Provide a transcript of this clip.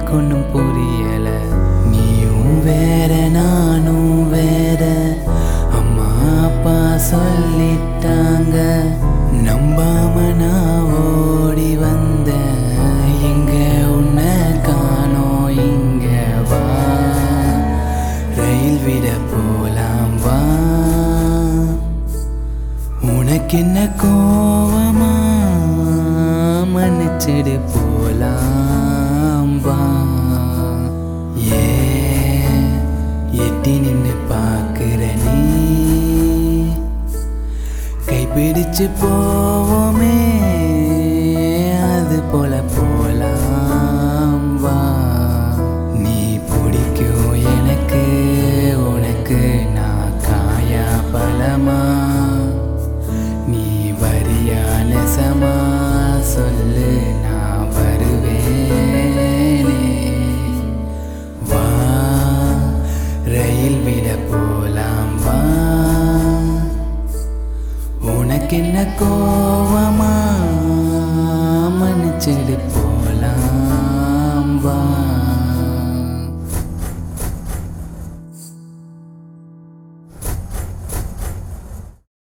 எனக்கு ஒன்றும் புரியல நீயும் வேற நானும் வேற அம்மா அப்பா சொல்லிட்டாங்க நம்பாம நான் ஓடி வந்த எங்க உன்னை காணோம் இங்க வா ரயில் விட போலாம் வா உனக்கு என்ன கோவமா மன்னிச்சிடு போலாம் வா ஏ எட்டி நின்னு பாக்குற நீ கைப்பிடிச்சு போவோமே அது போல போலாம் வா நீ பிடிக்கும் எனக்கு உனக்கு நான் காயா பழமா நீ வரியா நெசமா சொல்லு நான் வருவேனே வா ரயில் விட போலாம் வா உனக்கு என்ன கோவமா மன்னிச்சிடு